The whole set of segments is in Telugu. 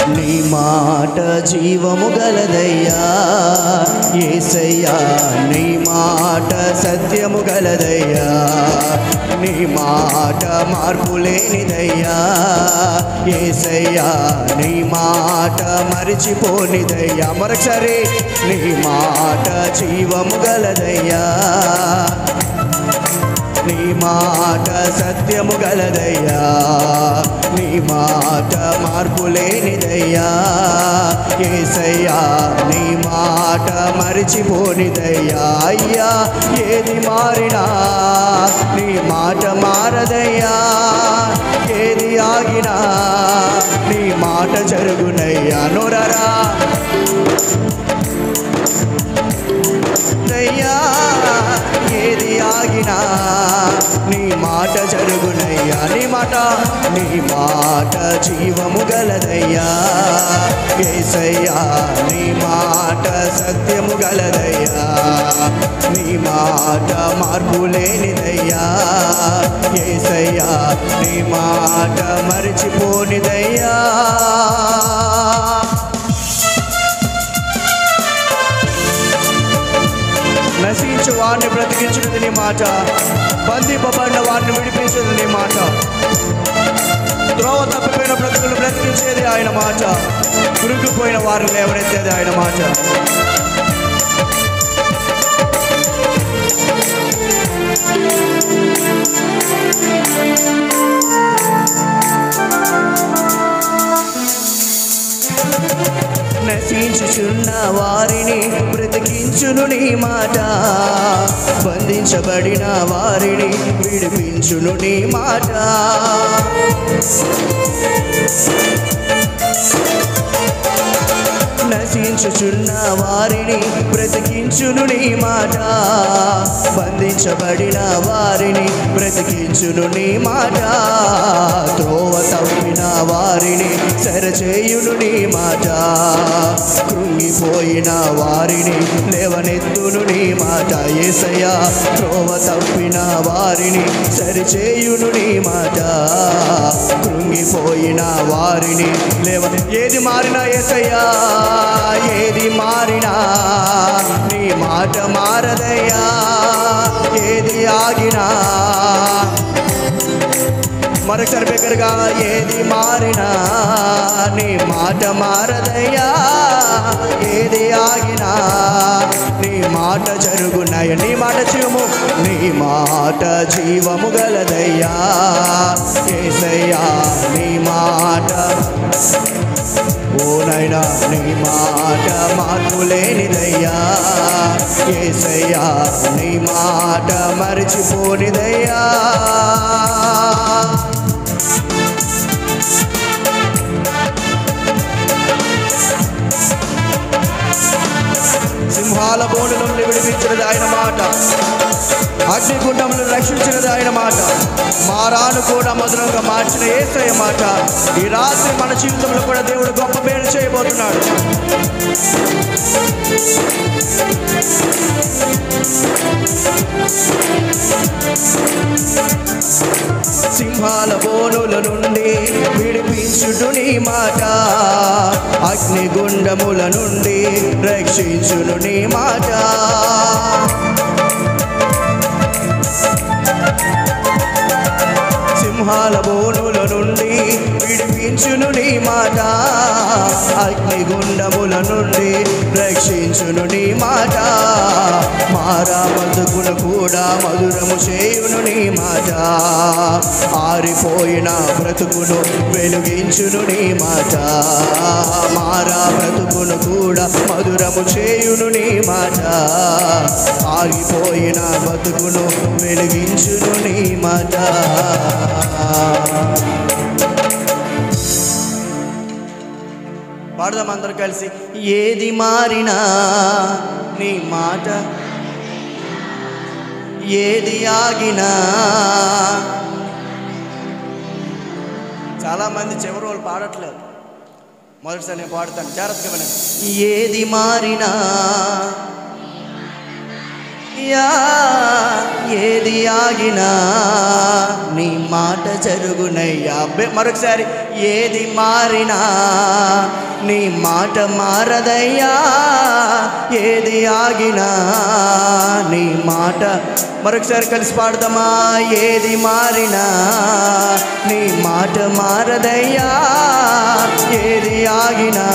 నీ మాట జీవము గలదయ్యా ఏసయ్యా నీ మాట సత్యము గలదయ్యా నీ మాట మార్పు లేనిదయ్యా ఏసయ్యా నీ మాట మరిచిపోనిదయ్యా మరొకసారి నీ మాట జీవము గలదయ్యా నీ మాట సత్యము గలదయ్యా నీ మాట మార్పు లేనిదయ్యా ఏసయ్యా నీ మాట మరిచిపోనిదయ్యా అయ్యా ఏది మారినా నీ మాట మారదయ్యా ఏది ఆగినా నీ మాట జరుగునయ్యా నోరరా అయ్యా ఏది ఆగినా నీ మాట జరుగునయ్యా నీ మాట నీ మాట జీవము గలదయ్యా ఏసయ్యా నీ మాట సత్యము గలదయ్యా నీ మాట మార్పు లేనిదయ్యా ఏసయ్యా నీ మాట మరిచిపోనిదయ్యా నశించు వారిని బ్రతికించున్నది నీ మాట బంధింపబడిన వారిని విడిపించేది నీ మాట త్రోవ తప్పిపోయిన బ్రతుకులు బ్రతికించేది ఆయన మాట కురుకుపోయిన వారిని లేవనెత్తేది ఆయన మాట నశించుచున్న వారిని బ్రతికించును నీ మాట బంధించబడిన వారిని విడిపించును నీ మాట నశించుచున్న వారిని బ్రతికించును నీ మాట బంధించబడిన వారిని బ్రతికించును నీ మాట త్రోవ తప్పిన వారిని సరచేయును నీ మాట కృంగిపోయిన వారిని లేవనెత్తును నీ మాట ఏసయ్యా త్రోవ తప్పిన వారిని సరిచేయును నీ మాట కృంగిపోయిన వారిని లేవ ఏది మారినా ఏసయ్యా ఏది మారినా నీ మాట మారదయ్యా ఏది ఆగినా మరొకసారి బిగ్గరగా ఏది మారినా నీ మాట మారదయ్యా ఏది ఆగినా నీ మాట జరుగున్నాయ నీ మాట జీవము నీ మాట జీవము గలదయ్యా ఏసయ్యా నీ మాట ఓ నైనా నీ మాట మార్పు లేనిదయ్యా ఏసయ్యా నీ మాట మరిచిపోనిదయ్యా సింహాల బోను నుండి విడిపించినది ఆయన మాట అగ్నిగుండములను రక్షించినది ఆయన మాట మారాను కూడా మధురంగా మార్చిన ఏసయ్య మాట ఈ రాత్రి మన జీవితంలో కూడా దేవుడు గొప్ప పేరు చేయబోతున్నాడు సింహాల బోనుల నుండి విడిపించుడు నీ మాట అగ్నిగుండముల నుండి రక్షించును నీ మాట సింహాల బోనుల నుండి విడిపించును నీ మాట అగ్నిగుండముల నుండి రక్షించును నీ మాట మారా బతుకును కూడా మధురము చేయును నీ మాట ఆరిపోయిన బ్రతుకును వెలుగించును నీ మాట మారా బ్రతుకును కూడా మధురము చేయును నీ మాట ఆగిపోయిన బతుకును వెలిగించును నీ మాట పాడదాం అందరూ కలిసి ఏది మారినా నీ మాట ఏది ఆగినా చాలా మంది చివరి వాళ్ళు పాడట్లేదు మొదటిసారి నేను పాడతాను జాగ్రత్తగా వినండి ఏది మారినా యా ఏది ఆగినా నీ మాట జరుగునయ్యా బె- మరొకసారి ఏది మారినా నీ మాట మారదయ్యా ఏది ఆగినా నీ మాట మరొకసారి కలిసి పాడదామా ఏది మారినా నీ మాట మారదయ్యా ఏది ఆగినా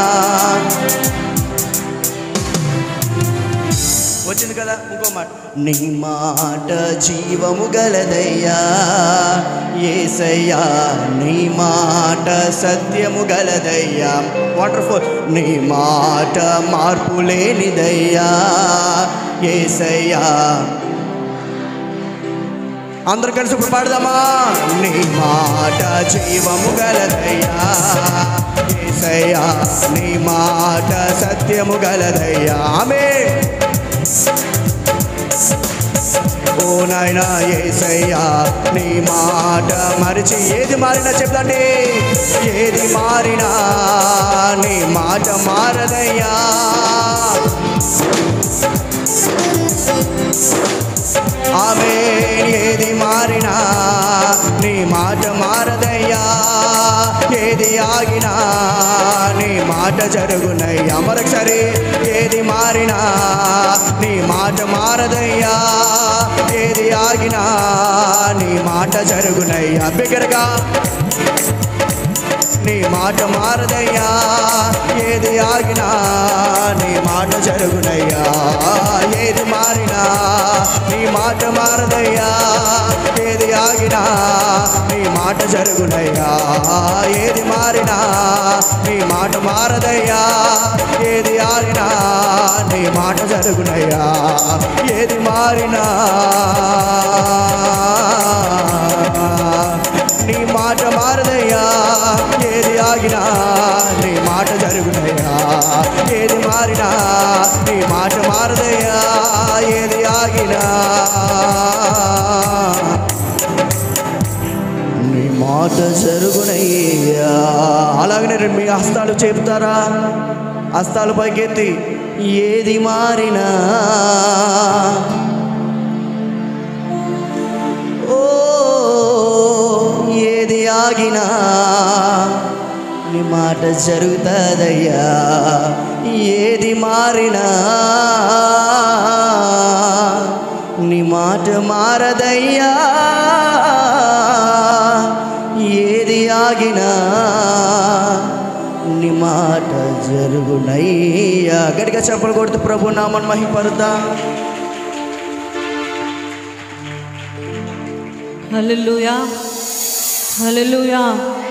వచ్చింది కదా ఇంకో మాట నీ మాట జీవము గలదయ్యా ఏసయ్యా నీ మాట సత్యము గలదయ్యా వండర్ఫుల్ నీ మాట మార్పు లేనిదయ్యా ఏసయ్యా అందరు కలిసి ఇప్పుడు పాడదామా నీ మాట జీవము గలదయ్యా ఏసయ్యా నీ మాట సత్యము గలదయ్యా ఆమె ఓ నాయనా ఏసయ్యా నీ మాట మరిచి ఏది మారినా చెప్తండి ఏది మారినా నీ మాట మారదయ్యా ఆమె ఏది మారినా నీ మాట మారదయ్యా ఏది ఆగినా నీ మాట జరుగునయ్యా మరొకసారి ఏది మారినా నీ మాట మారదయ్యా ఏది ఆగినా నీ మాట జరుగునయ్యా బిగ్గరగా నీ మాట మారదయ్యా ఏది ఆగినా నీ మాట జరుగునయ్యా ఏది మారినా నీ మాట మారదయ్యా ఏది ఆగినా నీ మాట జరుగునయ్యా ఏది మారినా నీ మాట మారదయ్యా ఏది ఆగినా నీ మాట జరుగునయ్యా ఏది మారినా నీ మాట మారదయ్యా ఏది ఆగినా నీ మాట జరుగునయ్యా ఏది మారినా నీ మాట మారదయ్యా ఏది ఆగినా నీ మాట జరుగునయ్యా అలాగనే మీ హస్తాలు చెప్తారా హస్తాలు పైకెత్తి ఏది మారినా ఓ ఏది ఆగినా నీ మాట జరుగుతుందయ్యా ఏది మారినా నీ మాట మారదయ్యా ఏది ఆగినా నీ మాట జరుగునయ్యా గట్టిగా చెప్పలు కొడుతూ ప్రభు నామన్ మహిపరుద్దా హల్లెలూయా హల్లెలూయా